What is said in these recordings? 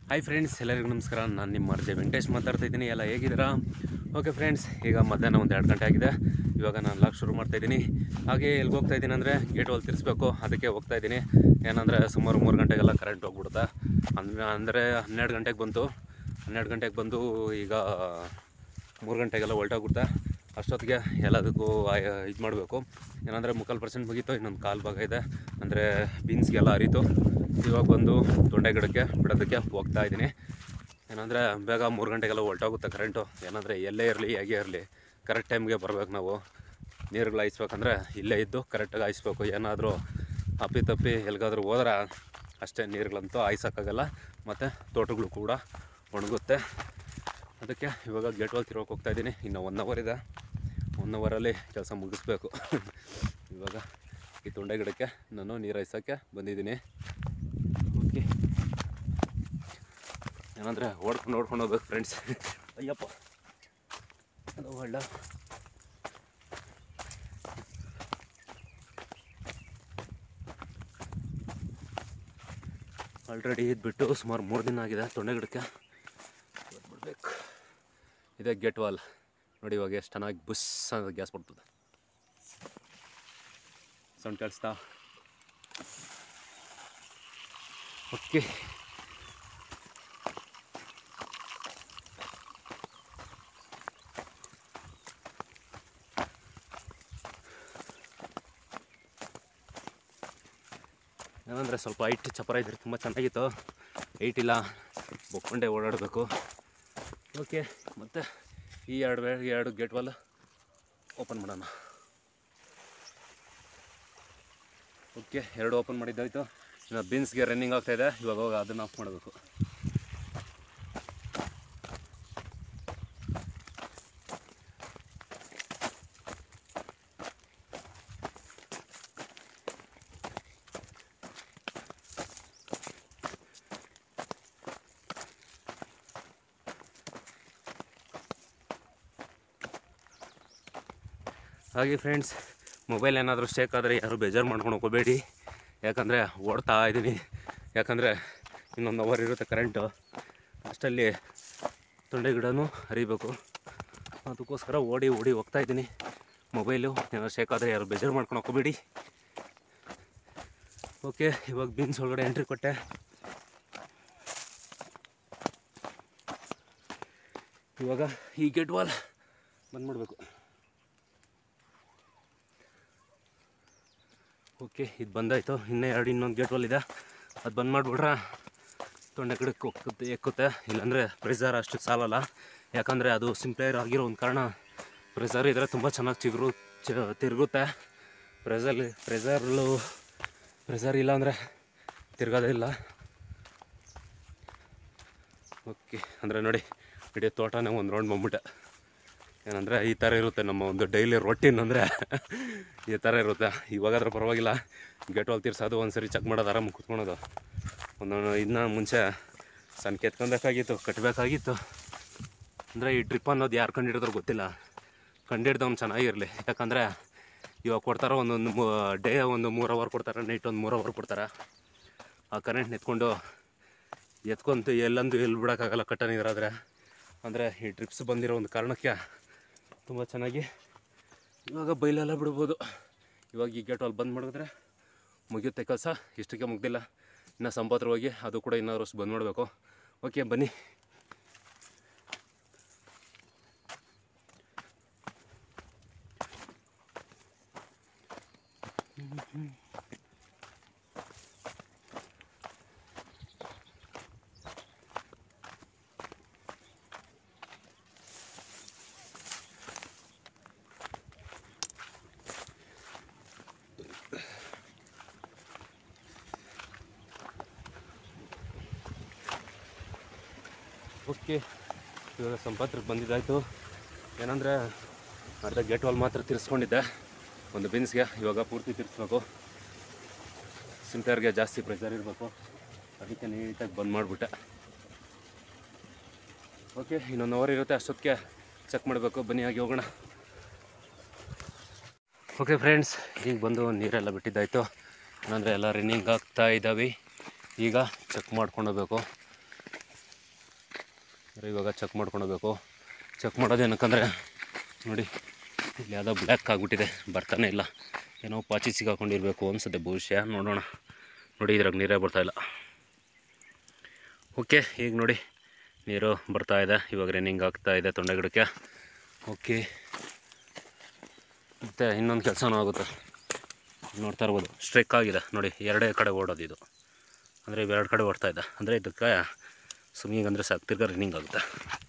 hi friends ಎಲ್ಲರಿಗೂ ನಮಸ್ಕಾರ ನಾನು ನಿಮ್ಮ ಅರ್ಜೆ ವೆಂಕಟೇಶ್ ಮಾತಾಡ್ತಾ ಇದ್ದೀನಿ ಎಲ್ಲ ಹೇಗಿದ್ದೀರಾ ಓಕೆ ಫ್ರೆಂಡ್ಸ್ ಈಗ ಮಧ್ಯಾಹ್ನ ಒಂದು ಎರಡು ಗಂಟೆ ಆಗಿದೆ ಇವಾಗ ನಾನು ಲಾಕ್ ಶುರು ಮಾಡ್ತಾ ಇದ್ದೀನಿ ಹಾಗೆ ಎಲ್ಲಿಗೆ ಹೋಗ್ತಾ ಇದ್ದೀನಿ ಅಂದರೆ ಗೇಟ್ ವಾಲ್ ತಿರ್ಸ್ಬೇಕು ಅದಕ್ಕೆ ಹೋಗ್ತಾ ಇದ್ದೀನಿ ಏನಂದರೆ ಸುಮಾರು ಮೂರು ಗಂಟೆಗೆಲ್ಲ ಕರೆಂಟ್ ಹೋಗ್ಬಿಡುತ್ತೆ ಅಂದರೆ ಅಂದರೆ ಹನ್ನೆರಡು ಗಂಟೆಗೆ ಬಂತು ಹನ್ನೆರಡು ಗಂಟೆಗೆ ಬಂದು ಈಗ ಮೂರು ಗಂಟೆಗೆಲ್ಲ ಹೊಲ್ಟೋಗ್ಬಿಡುತ್ತೆ ಅಷ್ಟೊತ್ತಿಗೆ ಎಲ್ಲದಕ್ಕೂ ಇದು ಮಾಡಬೇಕು ಏನಂದರೆ ಮುಕ್ಕಾಲು ಪರ್ಸೆಂಟ್ ಮುಗೀತು ಇನ್ನೊಂದು ಕಾಲು ಭಾಗ ಇದೆ ಅಂದರೆ ಬೀನ್ಸ್ಗೆಲ್ಲ ಹರಿತು ಇವಾಗ ಬಂದು ತೊಂಡೆ ಗಿಡಕ್ಕೆ ಬಿಡೋದಕ್ಕೆ ಹೋಗ್ತಾ ಇದ್ದೀನಿ ಏನಂದರೆ ಬೇಗ ಮೂರು ಗಂಟೆಗೆಲ್ಲ ಹೊಲ್ಟೋಗುತ್ತೆ ಕರೆಂಟು ಏನಂದರೆ ಎಲ್ಲೇ ಇರಲಿ ಹೇಗೆ ಇರಲಿ ಕರೆಕ್ಟ್ ಟೈಮ್ಗೆ ಬರ್ಬೇಕು ನಾವು ನೀರುಗಳು ಹಾಯಿಸ್ಬೇಕಂದ್ರೆ ಇಲ್ಲೇ ಇದ್ದು ಕರೆಕ್ಟಾಗಿ ಹಾಯಿಸ್ಬೇಕು ಏನಾದರೂ ಅಪ್ಪಿ ತಪ್ಪಿ ಎಲ್ಲಿಗಾದ್ರೂ ಹೋದ್ರೆ ಅಷ್ಟೇ ನೀರುಗಳಂತೂ ಹಾಯಿಸೋಕ್ಕಾಗಲ್ಲ ಮತ್ತು ತೋಟಗಳು ಕೂಡ ಒಣಗುತ್ತೆ ಅದಕ್ಕೆ ಇವಾಗ ಗೇಟ್ ವಾಲ್ ತಿರೋಕೆ ಹೋಗ್ತಾ ಇದ್ದೀನಿ ಇನ್ನು ಒನ್ ಅವರ್ ಇದೆ ಒನ್ ಅವರಲ್ಲಿ ಕೆಲಸ ಮುಗಿಸ್ಬೇಕು ಇವಾಗ ಈ ತೊಂಡೆ ಗಿಡಕ್ಕೆ ನಾನು ನೀರು ಹಾಯ್ಸೋಕ್ಕೆ ಬಂದಿದ್ದೀನಿ ಓಕೆ ಏನಂದರೆ ಓಡ್ಕೊಂಡು ಓಡ್ಕೊಂಡು ಹೋಗ್ಬೇಕು ಫ್ರೆಂಡ್ಸ್ ಅಯ್ಯಪ್ಪ ಅದು ಒಳ್ಳ ಆಲ್ರೆಡಿ ಇದ್ಬಿಟ್ಟು ಸುಮಾರು ಮೂರು ದಿನ ಆಗಿದೆ ತೊಂಡೆ ಗಿಡಕ್ಕೆ ಬಿಡ್ಬೇಕು ಇದೇ ಗೇಟ್ ವಾಲ್ ನೋಡಿ ಇವಾಗ ಎಷ್ಟು ಚೆನ್ನಾಗಿ ಬುಸ್ ಅಂತ ಗ್ಯಾಸ್ ಬರ್ತದೆ ಸೌಂಡ್ ಕೇಳಿಸ್ತಾ ಓಕೆ ಏನಂದರೆ ಸ್ವಲ್ಪ ಹೈಟ್ ಚಪರ ಇದ್ರೆ ತುಂಬ ಚೆನ್ನಾಗಿತ್ತು ಹೈಟ್ ಇಲ್ಲ ಬೊಕ್ಕೊಂಡೆ ಓಡಾಡಬೇಕು ಓಕೆ ಮತ್ತು ಈ ಎರಡು ವೇ ಎರಡು ಗೇಟ್ ವಾಲ್ ಓಪನ್ ಮಾಡೋಣ ಓಕೆ ಎರಡು ಓಪನ್ ಮಾಡಿದ್ದಾಯಿತು ಇನ್ನು ಬೀನ್ಸ್ಗೆ ರನ್ನಿಂಗ್ ಆಗ್ತಾಯಿದೆ ಇವಾಗ ಹೋಗಿ ಅದನ್ನು ಆಫ್ ಮಾಡಬೇಕು ಹಾಗೆ ಫ್ರೆಂಡ್ಸ್ ಮೊಬೈಲ್ ಏನಾದರೂ ಸ್ಟೇಕ್ ಆದರೆ ಯಾರು ಬೇಜಾರು ಮಾಡ್ಕೊಂಡು ಹೋಗಬೇಡಿ ಯಾಕಂದರೆ ಓಡ್ತಾ ಇದ್ದೀನಿ ಯಾಕಂದರೆ ಇನ್ನೊಂದು ಅವರ್ ಇರುತ್ತೆ ಕರೆಂಟು ಅಷ್ಟಲ್ಲಿ ತೊಂಡೆ ಗಿಡನೂ ಹರಿಬೇಕು ಅದಕ್ಕೋಸ್ಕರ ಓಡಿ ಓಡಿ ಹೋಗ್ತಾ ಇದ್ದೀನಿ ಮೊಬೈಲು ಏನಾದ್ರು ಸ್ಟೇಕ್ ಆದರೆ ಯಾರು ಬೇಜಾರು ಮಾಡ್ಕೊಂಡು ಹೋಗಬೇಡಿ ಓಕೆ ಇವಾಗ ಬೀನ್ಸ್ ಒಳಗಡೆ ಎಂಟ್ರಿ ಕೊಟ್ಟೆ ಇವಾಗ ಈ ಗೇಟ್ ವಾಲ್ ಬಂದ್ ಮಾಡಬೇಕು ಓಕೆ ಇದು ಬಂದಾಯಿತು ಇನ್ನೂ ಎರಡು ಇನ್ನೊಂದು ಗೇಟ್ ವಾಲ್ ಇದೆ ಅದು ಬಂದ್ ಮಾಡಿಬಿಟ್ರೆ ತೊಂಡೆ ಗಿಡಕ್ಕೆ ಹೋಗ್ತದೆ ಎಕ್ಕುತ್ತೆ ಇಲ್ಲಾಂದರೆ ಪ್ರೆಸರ್ ಅಷ್ಟು ಸಾಲಲ್ಲ ಯಾಕಂದರೆ ಅದು ಸಿಂಪ್ಲೇರ್ ಆಗಿರೋ ಒಂದು ಕಾರಣ ಪ್ರೆಸರ್ ಇದ್ದರೆ ತುಂಬ ಚೆನ್ನಾಗಿ ಚಿಗುರು ಚ ತಿರುಗುತ್ತೆ ಪ್ರೆಸರ್ಲಿ ಪ್ರೆಸರ್ಲು ಪ್ರೆಸರ್ ಇಲ್ಲ ಅಂದರೆ ತಿರ್ಗೋದೇ ಇಲ್ಲ ಓಕೆ ಅಂದರೆ ನೋಡಿ ಇಡೀ ತೋಟನೇ ಒಂದು ರೌಂಡ್ ಬಂದ್ಬಿಟ್ಟೆ ಏನಂದರೆ ಈ ಥರ ಇರುತ್ತೆ ನಮ್ಮ ಒಂದು ಡೈಲಿ ರೊಟೀನ್ ಅಂದರೆ ಈ ಥರ ಇರುತ್ತೆ ಇವಾಗಾದ್ರೆ ಪರವಾಗಿಲ್ಲ ಗೇಟ್ ವಾಲ್ ತೀರ್ಸೋದು ಒಂದು ಸರಿ ಚೆಕ್ ಮಾಡೋದು ಆರಾಮಾಗಿ ಕುತ್ಕೊಳೋದು ಒಂದೊಂದು ಇದನ್ನ ಮುಂಚೆ ಸಣ್ಣ ಕೆತ್ಕೊಬೇಕಾಗಿತ್ತು ಕಟ್ಟಬೇಕಾಗಿತ್ತು ಅಂದರೆ ಈ ಟ್ರಿಪ್ ಅನ್ನೋದು ಯಾರು ಕಂಡಿಡಿದ್ರು ಗೊತ್ತಿಲ್ಲ ಕಂಡಿಡ್ದವ್ನು ಚೆನ್ನಾಗಿರಲಿ ಯಾಕಂದರೆ ಇವಾಗ ಕೊಡ್ತಾರೋ ಒಂದೊಂದು ಮೂ ಡೇ ಒಂದು ಮೂರು ಅವರ್ ಕೊಡ್ತಾರೆ ನೈಟ್ ಒಂದು ಮೂರು ಅವರ್ ಕೊಡ್ತಾರೆ ಆ ಕರೆಂಟ್ ನಿಂತ್ಕೊಂಡು ಎತ್ಕೊಂತು ಎಲ್ಲಂದು ಎಲ್ಲಿ ಬಿಡೋಕ್ಕಾಗಲ್ಲ ಕಟ್ಟ ನೀರಾದರೆ ಅಂದರೆ ಈ ಟ್ರಿಪ್ಸ್ ಬಂದಿರೋ ಒಂದು ಕಾರಣಕ್ಕೆ ತುಂಬ ಚೆನ್ನಾಗಿ ಇವಾಗ ಬೈಲೆಲ್ಲ ಬಿಡ್ಬೋದು ಇವಾಗ ಈ ಗೇಟ್ ಅಲ್ಲಿ ಬಂದ್ ಮಾಡಿದ್ರೆ ಮುಗಿಯುತ್ತೆ ಕೆಲಸ ಇಷ್ಟಕ್ಕೆ ಮುಗ್ದಿಲ್ಲ ಇನ್ನು ಸಂಪತ್ರ ಹೋಗಿ ಅದು ಕೂಡ ಇನ್ನೂ ವರ್ಷ ಬಂದ್ ಮಾಡಬೇಕು ಓಕೆ ಬನ್ನಿ ಓಕೆ ಇವಾಗ ಸಂಪತ್ರಕ್ಕೆ ಬಂದಿದ್ದಾಯಿತು ಏನಂದರೆ ಅರ್ಧ ಗೇಟ್ ವಾಲ್ ಮಾತ್ರ ತಿರ್ಸ್ಕೊಂಡಿದ್ದೆ ಒಂದು ಬಿನ್ಸ್ಗೆ ಇವಾಗ ಪೂರ್ತಿ ತಿರ್ಸ್ಬೇಕು ಸಿಂಪ್ಲೇರ್ಗೆ ಜಾಸ್ತಿ ಪ್ರೆಷರ್ ಇರಬೇಕು ಅದಕ್ಕೆ ನೀಟಾಗಿ ಬಂದ್ ಮಾಡಿಬಿಟ್ಟೆ ಓಕೆ ಇನ್ನೊಂದು ಅವರ್ ಇರುತ್ತೆ ಅಷ್ಟೊತ್ತಿಗೆ ಚೆಕ್ ಮಾಡಬೇಕು ಬನ್ನಿ ಆಗಿ ಹೋಗೋಣ ಓಕೆ ಫ್ರೆಂಡ್ಸ್ ಈಗ ಬಂದು ನೀರೆಲ್ಲ ಬಿಟ್ಟಿದ್ದಾಯಿತು ಏನಂದರೆ ಎಲ್ಲ ರನ್ನಿಂಗ್ ಆಗ್ತಾ ಇದ್ದಾವೆ ಈಗ ಚೆಕ್ ಮಾಡ್ಕೊಂಡು ಹೋಗ್ಬೇಕು ಅಂದ್ರೆ ಇವಾಗ ಚೆಕ್ ಮಾಡ್ಕೊಳ್ಬೇಕು ಚೆಕ್ ಮಾಡೋದು ಏನಕ್ಕಂದರೆ ನೋಡಿ ಇಲ್ಲಿ ಯಾವುದೋ ಬ್ಲ್ಯಾಕ್ ಆಗಿಬಿಟ್ಟಿದೆ ಬರ್ತಾನೆ ಇಲ್ಲ ಏನೋ ಪಾಚಿ ಸಿಗಾಕೊಂಡಿರ್ಬೇಕು ಅನ್ಸುತ್ತೆ ಬಹುಶಃ ನೋಡೋಣ ನೋಡಿ ಇದ್ರಾಗ ನೀರೇ ಬರ್ತಾ ಇಲ್ಲ ಓಕೆ ಈಗ ನೋಡಿ ನೀರು ಬರ್ತಾ ಇದೆ ಇವಾಗ ರನ್ನಿಂಗ್ ಆಗ್ತಾ ಇದೆ ತೊಂಡೆ ಗಿಡಕ್ಕೆ ಓಕೆ ಮತ್ತು ಇನ್ನೊಂದು ಕೆಲಸನೂ ಆಗುತ್ತೆ ನೋಡ್ತಾ ಇರ್ಬೋದು ಸ್ಟ್ರೆಕ್ ಆಗಿದೆ ನೋಡಿ ಎರಡೇ ಕಡೆ ಓಡೋದು ಇದು ಅಂದರೆ ಇವೆರಡು ಕಡೆ ಓಡ್ತಾ ಇದೆ ಅಂದರೆ ಇದಕ್ಕೆ ಸ್ವಿಮ್ಮಿಂಗ್ ಅಂದರೆ ಸಾಕು ತಿರ್ಗಾ ರನ್ನಿಂಗ್ ಆಗುತ್ತೆ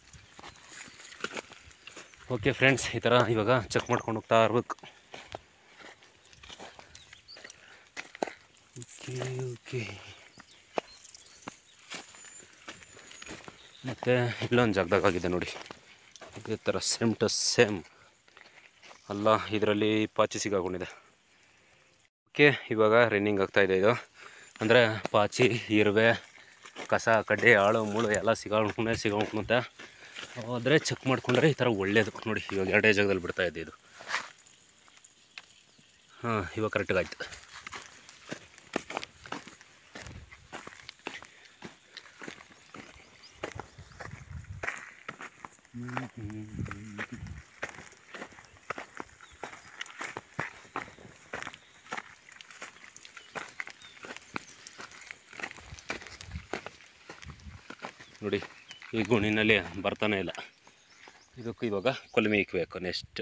ಓಕೆ ಫ್ರೆಂಡ್ಸ್ ಈ ಥರ ಇವಾಗ ಚೆಕ್ ಮಾಡ್ಕೊಂಡು ಹೋಗ್ತಾ ಇರ್ಬೇಕು ಓಕೆ ಓಕೆ ಮತ್ತು ಇಲ್ಲೊಂದು ಜಾಗದಾಗ ಆಗಿದೆ ನೋಡಿ ಇದೇ ಥರ ಸೇಮ್ ಟು ಸೇಮ್ ಅಲ್ಲ ಇದರಲ್ಲಿ ಪಾಚಿ ಸಿಗಾಕೊಂಡಿದೆ ಓಕೆ ಇವಾಗ ರನ್ನಿಂಗ್ ಆಗ್ತಾ ಇದೆ ಇದು ಅಂದರೆ ಪಾಚಿ ಇರುವೆ ಕಸ ಕಡ್ಡಿ ಆಳು ಮುಳು ಎಲ್ಲ ಸಿಗಾಕೊಂಡೆ ಸಿಗಾಕೊಂಡುತ್ತೆ ಆದರೆ ಚೆಕ್ ಮಾಡಿಕೊಂಡ್ರೆ ಈ ಥರ ಒಳ್ಳೇದು ನೋಡಿ ಇವಾಗ ಎರಡೇ ಜಾಗದಲ್ಲಿ ಬಿಡ್ತಾ ಇದೆ ಇದು ಹಾಂ ಇವಾಗ ಕರೆಕ್ಟಾಗಿ ಆಯ್ತು ನೋಡಿ ಈ ಗುಣಿನಲ್ಲಿ ಬರ್ತಾನೆ ಇಲ್ಲ ಇದಕ್ಕೂ ಇವಾಗ ಕೊಲ್ಮಿ ಇಕ್ಬೇಕು ನೆಕ್ಸ್ಟ್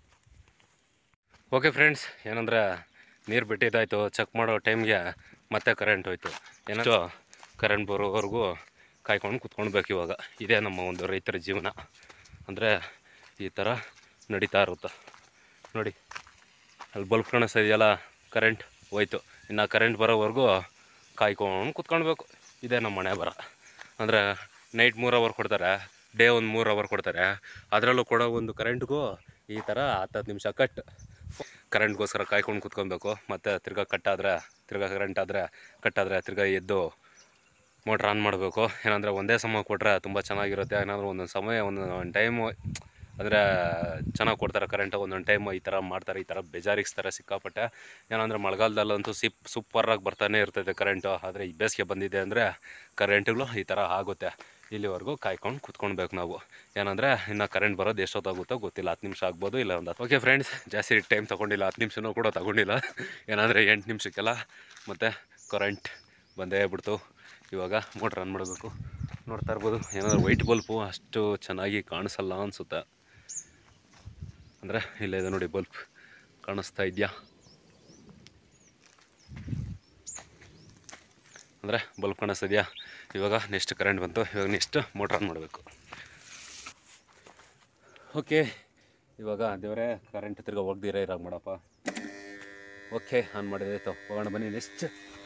ಓಕೆ ಫ್ರೆಂಡ್ಸ್ ಏನಂದ್ರೆ ನೀರು ಬಿಟ್ಟಿದ್ದಾಯ್ತು ಚೆಕ್ ಮಾಡೋ ಟೈಮ್ಗೆ ಮತ್ತೆ ಕರೆಂಟ್ ಹೋಯ್ತು ಏನೋ ಕರೆಂಟ್ ಬರೋವರೆಗೂ ಕಾಯ್ಕೊಂಡು ಕುತ್ಕೊಳ್ಬೇಕು ಇವಾಗ ಇದೇ ನಮ್ಮ ಒಂದು ರೈತರ ಜೀವನ ಅಂದರೆ ಈ ಥರ ನಡೀತಾ ಇರುತ್ತೆ ನೋಡಿ ಅಲ್ಲಿ ಬಲ್ಬ್ ಕಾಣಿಸ್ತಾ ಇದೆಯಲ್ಲ ಕರೆಂಟ್ ಹೋಯ್ತು ಇನ್ನು ಕರೆಂಟ್ ಬರೋವರೆಗೂ ಕಾಯ್ಕೊಂಡು ಕುತ್ಕೊಳ್ಬೇಕು ಇದೇ ನಮ್ಮ ಮನೆ ಬರ ಅಂದರೆ ನೈಟ್ ಮೂರು ಅವರ್ ಕೊಡ್ತಾರೆ ಡೇ ಒಂದು ಮೂರು ಅವರ್ ಕೊಡ್ತಾರೆ ಅದರಲ್ಲೂ ಕೊಡೋ ಒಂದು ಕರೆಂಟ್ಗೂ ಈ ಥರ ಹತ್ತತ್ತು ನಿಮಿಷ ಕಟ್ ಕರೆಂಟ್ಗೋಸ್ಕರ ಕಾಯ್ಕೊಂಡು ಕುತ್ಕೊಬೇಕು ಮತ್ತು ತಿರ್ಗಾ ಕಟ್ಟಾದರೆ ತಿರ್ಗಾ ಕರೆಂಟ್ ಆದರೆ ಕಟ್ಟಾದರೆ ತಿರ್ಗಾ ಎದ್ದು ಮೋಟ್ರ್ ಆನ್ ಮಾಡಬೇಕು ಏನಂದರೆ ಒಂದೇ ಸಮ ಕೊಟ್ಟರೆ ತುಂಬ ಚೆನ್ನಾಗಿರುತ್ತೆ ಏನಾದರೂ ಒಂದೊಂದು ಸಮಯ ಒಂದೊಂದು ಟೈಮು ಅಂದರೆ ಚೆನ್ನಾಗಿ ಕೊಡ್ತಾರೆ ಕರೆಂಟ್ ಒಂದೊಂದು ಟೈಮ್ ಈ ಥರ ಮಾಡ್ತಾರೆ ಈ ಥರ ಬೇಜಾರಿಸ್ತಾರೆ ಸಿಕ್ಕಾಪಟ್ಟೆ ಏನಂದರೆ ಮಳೆಗಾಲದಲ್ಲಂತೂ ಸಿಪ್ ಸೂಪರಾಗಿ ಬರ್ತಾನೆ ಇರ್ತೈತೆ ಕರೆಂಟು ಆದರೆ ಈ ಬೇಸಿಗೆ ಬಂದಿದೆ ಅಂದರೆ ಕರೆಂಟ್ಗಳು ಈ ಥರ ಆಗುತ್ತೆ ಇಲ್ಲಿವರೆಗೂ ಕಾಯ್ಕೊಂಡು ಕುತ್ಕೊಳ್ಬೇಕು ನಾವು ಏನಂದರೆ ಇನ್ನು ಕರೆಂಟ್ ಬರೋದು ಎಷ್ಟೊತ್ತಾಗುತ್ತೋ ಗೊತ್ತಿಲ್ಲ ಹತ್ತು ನಿಮಿಷ ಆಗ್ಬೋದು ಇಲ್ಲ ಒಂದು ಓಕೆ ಫ್ರೆಂಡ್ಸ್ ಜಾಸ್ತಿ ಟೈಮ್ ತೊಗೊಂಡಿಲ್ಲ ಹತ್ತು ನಿಮಿಷನೂ ಕೂಡ ತಗೊಂಡಿಲ್ಲ ಏನಂದರೆ ಎಂಟು ನಿಮಿಷಕ್ಕೆಲ್ಲ ಮತ್ತು ಕರೆಂಟ್ ಬಂದೇ ಬಿಡ್ತು ಇವಾಗ ಮೋಟ್ರ್ ರನ್ ಮಾಡಬೇಕು ನೋಡ್ತಾ ಇರ್ಬೋದು ಏನಾದರೂ ವೈಟ್ ಬಲ್ಪು ಅಷ್ಟು ಚೆನ್ನಾಗಿ ಕಾಣಿಸಲ್ಲ ಅನಿಸುತ್ತೆ ಅಂದರೆ ಇಲ್ಲೇ ಇದೆ ನೋಡಿ ಬಲ್ಪ್ ಕಾಣಿಸ್ತಾ ಇದೆಯಾ ಅಂದರೆ ಬಲ್ಪ್ ಕಾಣಿಸ್ತಿದ್ಯಾ ಇವಾಗ ನೆಕ್ಸ್ಟ್ ಕರೆಂಟ್ ಬಂತು ಇವಾಗ ನೆಕ್ಸ್ಟ್ ಮೋಟ್ರ್ ಆನ್ ಮಾಡಬೇಕು ಓಕೆ ಇವಾಗ ದೇವರೇ ಕರೆಂಟ್ ತಿರ್ಗಾ ಹೋಗ್ದಿರ ಇರಾಗ ಮಾಡಪ್ಪ ಓಕೆ ಆನ್ ಮಾಡಿದಾಯ್ತು ಹೋಗೋಣ ಬನ್ನಿ ನೆಕ್ಸ್ಟ್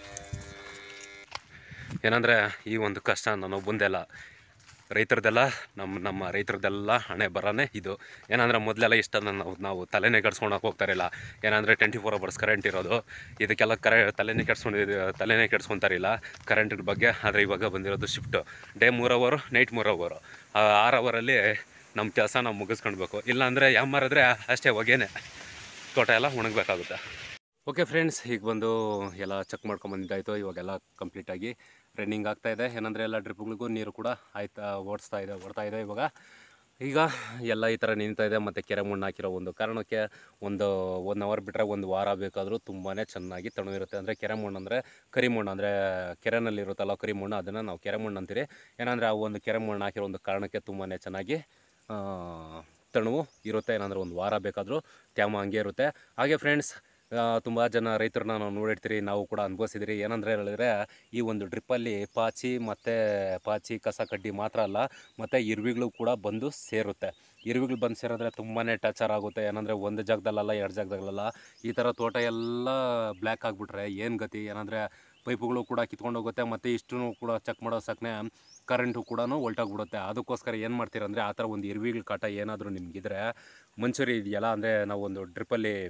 ಏನಂದರೆ ಈ ಒಂದು ಕಷ್ಟ ನನ್ನೊಬ್ಬಂದೆಲ್ಲ ರೈತರದೆಲ್ಲ ನಮ್ಮ ನಮ್ಮ ರೈತರದೆಲ್ಲ ಹಣೆ ಬರನೇ ಇದು ಏನಂದರೆ ಮೊದಲೆಲ್ಲ ಇಷ್ಟ ನಾವು ನಾವು ತಲೆನೇ ಕೆಡ್ಸ್ಕೊಳಕ್ಕೆ ಹೋಗ್ತಾರಿಲ್ಲ ಏನಂದರೆ ಟ್ವೆಂಟಿ ಫೋರ್ ಅವರ್ಸ್ ಕರೆಂಟ್ ಇರೋದು ಇದಕ್ಕೆಲ್ಲ ಕರೆ ತಲೆನೇ ಕೆಡ್ಸ್ಕೊಂಡಿದ್ದು ತಲೆನೇ ಕೆಡ್ಸ್ಕೊತಾರಿಲ್ಲ ಕರೆಂಟ್ ಬಗ್ಗೆ ಆದರೆ ಇವಾಗ ಬಂದಿರೋದು ಶಿಫ್ಟು ಡೇ ಮೂರು ಅವರು ನೈಟ್ ಮೂರು ಅವರು ಆರು ಅವರಲ್ಲಿ ನಮ್ಮ ಕೆಲಸ ನಾವು ಮುಗಿಸ್ಕೊಳ್ಬೇಕು ಇಲ್ಲಾಂದರೆ ಯಾವ ಮಾರಿದ್ರೆ ಅಷ್ಟೇ ಹೊಗೆನೆ ತೋಟ ಎಲ್ಲ ಒಣಗಬೇಕಾಗುತ್ತೆ ಓಕೆ ಫ್ರೆಂಡ್ಸ್ ಈಗ ಬಂದು ಎಲ್ಲ ಚೆಕ್ ಮಾಡ್ಕೊಂಬಂದಿದ್ದಾಯಿತು ಇವಾಗೆಲ್ಲ ಕಂಪ್ಲೀಟಾಗಿ ರನ್ನಿಂಗ್ ಆಗ್ತಾ ಇದೆ ಏನಂದರೆ ಎಲ್ಲ ಡ್ರಿಪ್ಗಳಿಗೂ ನೀರು ಕೂಡ ಆಯ್ತಾ ಓಡಿಸ್ತಾ ಇದೆ ಓಡ್ತಾ ಇದೆ ಇವಾಗ ಈಗ ಎಲ್ಲ ಈ ಥರ ನಿಂತಾ ಇದೆ ಮತ್ತು ಕೆರೆ ಮಣ್ಣು ಹಾಕಿರೋ ಒಂದು ಕಾರಣಕ್ಕೆ ಒಂದು ಒನ್ ಅವರ್ ಬಿಟ್ಟರೆ ಒಂದು ವಾರ ಬೇಕಾದರೂ ತುಂಬಾ ಚೆನ್ನಾಗಿ ತಣ್ಣು ಇರುತ್ತೆ ಅಂದರೆ ಕೆರೆ ಮಣ್ಣು ಅಂದರೆ ಕರಿ ಮಣ್ಣು ಅಂದರೆ ಕೆರೆನಲ್ಲಿ ಇರುತ್ತಲ್ಲ ಕರಿ ಮಣ್ಣು ಅದನ್ನು ನಾವು ಕೆರೆ ಮಣ್ಣು ಅಂತೀರಿ ಏನಂದರೆ ಆ ಒಂದು ಕೆರೆ ಮಣ್ಣು ಹಾಕಿರೋ ಒಂದು ಕಾರಣಕ್ಕೆ ತುಂಬಾ ಚೆನ್ನಾಗಿ ಆ, ತಣುವು ಇರುತ್ತೆ ಏನಂದರೆ ಒಂದು ವಾರ ಬೇಕಾದರೂ ತ್ಯಾಮ ಹಂಗೆ ಇರುತ್ತೆ ಹಾಗೆ ಫ್ರೆಂಡ್ಸ್ ತುಂಬ ಜನ ರೈತರನ್ನ ನಾವು ನೋಡಿರ್ತೀರಿ ನಾವು ಕೂಡ ಅನುಭವಿಸಿದಿರಿ ಏನಂದರೆ ಹೇಳಿದ್ರೆ ಈ ಒಂದು ಡ್ರಿಪ್ಪಲ್ಲಿ ಪಾಚಿ ಮತ್ತು ಪಾಚಿ ಕಸ ಕಡ್ಡಿ ಮಾತ್ರ ಅಲ್ಲ ಮತ್ತು ಇರುವೆಗಳು ಕೂಡ ಬಂದು ಸೇರುತ್ತೆ ಇರುವೆಗಳು ಬಂದು ಸೇರಿದ್ರೆ ತುಂಬಾ ಟಚರ್ ಆಗುತ್ತೆ ಏನಂದರೆ ಒಂದು ಜಾಗದಲ್ಲಲ್ಲ ಎರಡು ಜಾಗದಲ್ಲಲ್ಲ ಈ ಥರ ತೋಟ ಎಲ್ಲ ಬ್ಲ್ಯಾಕ್ ಆಗಿಬಿಟ್ರೆ ಏನು ಗತಿ ಏನಂದರೆ ಪೈಪುಗಳು ಕೂಡ ಕಿತ್ಕೊಂಡು ಹೋಗುತ್ತೆ ಮತ್ತು ಇಷ್ಟು ಕೂಡ ಚೆಕ್ ಮಾಡೋ ಸಕ್ನೆ ಕರೆಂಟು ಕೂಡ ಹೊಲ್ಟೋಗ್ಬಿಡುತ್ತೆ ಅದಕ್ಕೋಸ್ಕರ ಏನು ಮಾಡ್ತೀರಂದರೆ ಆ ಥರ ಒಂದು ಇರುವೆಗಳ ಕಾಟ ಏನಾದರೂ ನಿಮಗಿದ್ರೆ ಮಂಚೂರಿ ಇದೆಯಲ್ಲ ಅಂದರೆ ನಾವು ಒಂದು ಡ್ರಿಪ್ಪಲ್ಲಿ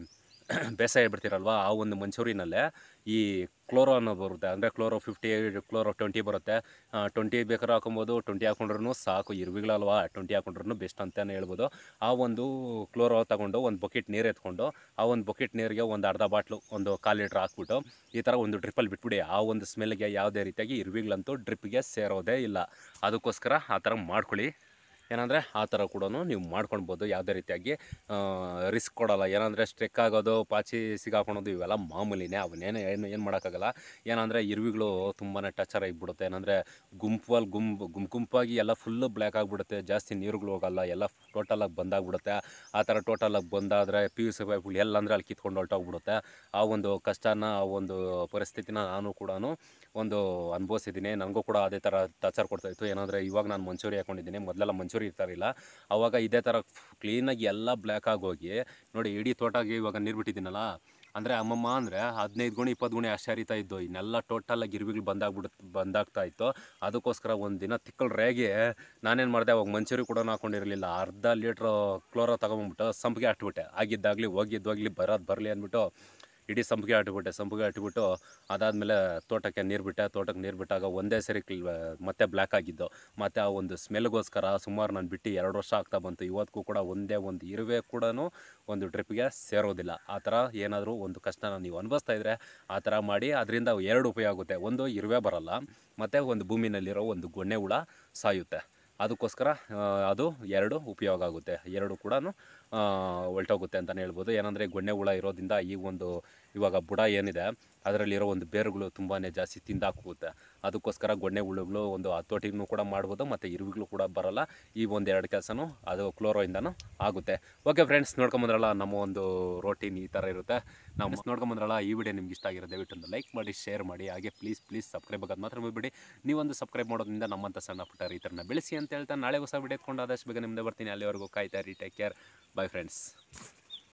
ಬೇಸಾಯ ಬಿಡ್ತೀರಲ್ವ ಆ ಒಂದು ಮಂಚೂರಿನಲ್ಲೇ ಈ ಕ್ಲೋರೋ ಅನ್ನೋದು ಬರುತ್ತೆ ಅಂದರೆ ಕ್ಲೋರೋ ಫಿಫ್ಟಿ ಕ್ಲೋರೋ ಟ್ವೆಂಟಿ ಬರುತ್ತೆ ಟ್ವೆಂಟಿ ಬೇಕಾದ್ರೂ ಹಾಕೊಬೋದು ಟ್ವೆಂಟಿ ಹಾಕೊಂಡ್ರೂ ಸಾಕು ಇರುವಿಗಳಲ್ವಾ ಟ್ವೆಂಟಿ ಹಾಕೊಂಡ್ರೂ ಬೆಸ್ಟ್ ಅಂತಲೇ ಹೇಳ್ಬೋದು ಆ ಒಂದು ಕ್ಲೋರೋ ತಗೊಂಡು ಒಂದು ಬಕೆಟ್ ನೀರು ಎತ್ಕೊಂಡು ಆ ಒಂದು ಬಕೆಟ್ ನೀರಿಗೆ ಒಂದು ಅರ್ಧ ಬಾಟ್ಲು ಒಂದು ಕಾಲು ಲೀಟ್ರ್ ಹಾಕ್ಬಿಟ್ಟು ಈ ಥರ ಒಂದು ಡ್ರಿಪ್ಪಲ್ಲಿ ಬಿಟ್ಬಿಡಿ ಆ ಒಂದು ಸ್ಮೆಲ್ಗೆ ಯಾವುದೇ ರೀತಿಯಾಗಿ ಇರುವಿಗಳಂತೂ ಡ್ರಿಪ್ಗೆ ಸೇರೋದೇ ಇಲ್ಲ ಅದಕ್ಕೋಸ್ಕರ ಆ ಥರ ಮಾಡ್ಕೊಳ್ಳಿ ಏನಂದರೆ ಆ ಥರ ಕೂಡ ನೀವು ಮಾಡ್ಕೊಳ್ಬೋದು ಯಾವುದೇ ರೀತಿಯಾಗಿ ರಿಸ್ಕ್ ಕೊಡೋಲ್ಲ ಏನಂದರೆ ಸ್ಟ್ರೆಕ್ ಆಗೋದು ಪಾಚಿ ಸಿಗಾಕೊಳೋದು ಇವೆಲ್ಲ ಮಾಮೂಲಿನೇ ಅವನ್ನೇನು ಏನು ಏನು ಮಾಡೋಕ್ಕಾಗಲ್ಲ ಏನಂದರೆ ಇರುವಿಗಳು ತುಂಬಾ ಟಚರ್ ಆಗಿಬಿಡುತ್ತೆ ಏನಂದರೆ ಗುಂಪಲ್ಲಿ ಗುಂಪು ಗುಂಪು ಗುಂಪಾಗಿ ಎಲ್ಲ ಫುಲ್ಲು ಬ್ಲ್ಯಾಕ್ ಆಗಿಬಿಡುತ್ತೆ ಜಾಸ್ತಿ ನೀರುಗಳು ಹೋಗಲ್ಲ ಎಲ್ಲ ಟೋಟಲಾಗಿ ಬಂದಾಗ್ಬಿಡುತ್ತೆ ಆ ಥರ ಟೋಟಲಾಗಿ ಬಂದಾದರೆ ಪಿ ಯು ಸಿ ಪೈಪ್ಗಳು ಎಲ್ಲ ಅಂದರೆ ಅಲ್ಲಿ ಕಿತ್ಕೊಂಡು ಹೊರಟೋಗ್ಬಿಡುತ್ತೆ ಆ ಒಂದು ಕಷ್ಟನ ಆ ಒಂದು ಪರಿಸ್ಥಿತಿನ ನಾನು ಕೂಡ ಒಂದು ಅನುಭವಿಸಿದ್ದೀನಿ ನನಗೂ ಕೂಡ ಅದೇ ಥರ ಟಚರ್ ಕೊಡ್ತಾಯಿತ್ತು ಏನಂದರೆ ಇವಾಗ ನಾನು ಮಂಚೂರಿ ಹಾಕೊಂಡಿದ್ದೀನಿ ಮೊದಲೆಲ್ಲ ಮಂಚೂರಿ ಇರ್ತಾರಿಲ್ಲ ಆವಾಗ ಇದೇ ಥರ ಕ್ಲೀನಾಗಿ ಎಲ್ಲ ಬ್ಲ್ಯಾಕ್ ಆಗೋಗಿ ನೋಡಿ ಇಡೀ ತೋಟಗೆ ಇವಾಗ ನೀರು ಬಿಟ್ಟಿದ್ದೀನಲ್ಲ ಅಂದರೆ ಅಮ್ಮಮ್ಮ ಅಂದರೆ ಹದಿನೈದು ಗುಣಿ ಇಪ್ಪತ್ತು ಗುಣಿ ಅಷ್ಟೇ ಹರಿತಾ ಇದ್ದು ಇನ್ನೆಲ್ಲ ಟೋಟಲಾಗಿ ಗಿರ್ವಿಗಳು ಬಂದಾಗ್ಬಿಡುತ್ತೆ ಬಂದಾಗ್ತಾ ಇತ್ತು ಅದಕ್ಕೋಸ್ಕರ ಒಂದು ದಿನ ತಿಕ್ಕಳ ರೇಗೆ ನಾನೇನು ಮಾಡಿದೆ ಅವಾಗ ಮಂಚೂರಿ ಕೂಡ ಹಾಕೊಂಡಿರಲಿಲ್ಲ ಅರ್ಧ ಲೀಟ್ರ್ ಕ್ಲೋರೋ ತಗೊಂಬಂದ್ಬಿಟ್ಟು ಸಂಪಿಗೆ ಹಾಕ್ಬಿಟ್ಟೆ ಆಗಿದ್ದಾಗಲಿ ಹೋಗಿದ್ದೋಗ್ಲಿ ಬರೋದು ಬರಲಿ ಅಂದ್ಬಿಟ್ಟು ಇಡೀ ಸಂಪಿಗೆ ಹಾಟ್ಬಿಟ್ಟೆ ಸಂಪಿಗೆ ಹಾಟ್ಬಿಟ್ಟು ಅದಾದಮೇಲೆ ತೋಟಕ್ಕೆ ನೀರು ಬಿಟ್ಟೆ ತೋಟಕ್ಕೆ ನೀರು ಬಿಟ್ಟಾಗ ಒಂದೇ ಸರಿ ಕ್ಲ್- ಮತ್ತೆ ಬ್ಲ್ಯಾಕ್ ಆಗಿದ್ದು ಮತ್ತು ಆ ಒಂದು ಸ್ಮೆಲ್ಗೋಸ್ಕರ ಸುಮಾರು ನಾನು ಬಿಟ್ಟು ಎರಡು ವರ್ಷ ಆಗ್ತಾ ಬಂತು ಇವತ್ತಿಗೂ ಕೂಡ ಒಂದೇ ಒಂದು ಇರುವೆ ಕೂಡ ಒಂದು ಟ್ರಿಪ್ಗೆ ಸೇರೋದಿಲ್ಲ ಆ ಥರ ಏನಾದರೂ ಒಂದು ಕಷ್ಟನ ನೀವು ಅನುಭವಿಸ್ತಾ ಇದ್ದರೆ ಆ ಥರ ಮಾಡಿ ಅದರಿಂದ ಎರಡು ಉಪಯೋಗ ಆಗುತ್ತೆ ಒಂದು ಇರುವೆ ಬರಲ್ಲ ಮತ್ತು ಒಂದು ಭೂಮಿನಲ್ಲಿರೋ ಒಂದು ಗೊಣ್ಣೆ ಹುಳ ಸಾಯುತ್ತೆ ಅದಕ್ಕೋಸ್ಕರ ಆ, ಅದು ಎರಡು ಉಪಯೋಗ ಆಗುತ್ತೆ ಎರಡು ಕೂಡ ಹೊಲ್ಟೋಗುತ್ತೆ ಅಂತಲೇ ಹೇಳ್ಬೋದು ಏನಂದರೆ ಗೊಣ್ಣೆ ಹುಳ ಇರೋದ್ರಿಂದ ಈ ಒಂದು ಇವಾಗ ಬುಡ ಏನಿದೆ ಅದರಲ್ಲಿರೋ ಒಂದು ಬೇರುಗಳು ತುಂಬಾ ಜಾಸ್ತಿ ತಿಂದಾಕೋಗುತ್ತೆ ಅದಕ್ಕೋಸ್ಕರ ಗೊಣ್ಣೆ ಹುಳುಗಳು ಒಂದು ಹತೋಟಿನೂ ಕೂಡ ಮಾಡ್ಬೋದು ಮತ್ತು ಇರುವಿಗಳು ಕೂಡ ಬರಲ್ಲ ಈ ಒಂದು ಎರಡು ಕೆಲಸನೂ ಅದು ಕ್ಲೋರೋಯಿಂದನೂ ಆಗುತ್ತೆ ಓಕೆ ಫ್ರೆಂಡ್ಸ್ ನೋಡ್ಕೊಂಬಂದ್ರಲ್ಲ ನಮ್ಮ ಒಂದು ರೋಟೀನ್ ಈ ಥರ ಇರುತ್ತೆ ನಾವು ನೋಡ್ಕೊಂಬಂದ್ರಲ್ಲ ಈ ವಿಡಿಯೋ ನಿಮ್ಗೆ ಇಷ್ಟ ಆಗಿರೋ ದಯವಿಟ್ಟು ಒಂದು ಲೈಕ್ ಮಾಡಿ ಶೇರ್ ಮಾಡಿ ಹಾಗೆ ಪ್ಲೀಸ್ ಪ್ಲೀಸ್ ಸಬ್ಸ್ಕ್ರೈಬ್ ಆಗೋದು ಮಾತ್ರ ಬಿಡಿ ನೀವೊಂದು ಸಬ್ಸ್ಕ್ರೈಬ್ ಮಾಡೋದ್ರಿಂದ ನಮ್ಮಂಥ ಸಣ್ಣ ಪುಟ್ಟ ರೈತರನ್ನ ಬೆಳೆಸಿ ಅಂತ ಹೇಳ್ತಾ ನಾಳೆ ಹೊಸ ವಿಡಿಯೋ ಎತ್ಕೊಂಡು ಆದಷ್ಟು ಬೇಗ ನಿಮ್ಮದೇ ಬರ್ತೀನಿ ಅಲ್ಲಿವರೆಗೂ ಕಾಯ್ತಾ ರೀ ಟೇಕ್ ಕೇರ್ ಬೈ ಫ್ರೆಂಡ್ಸ್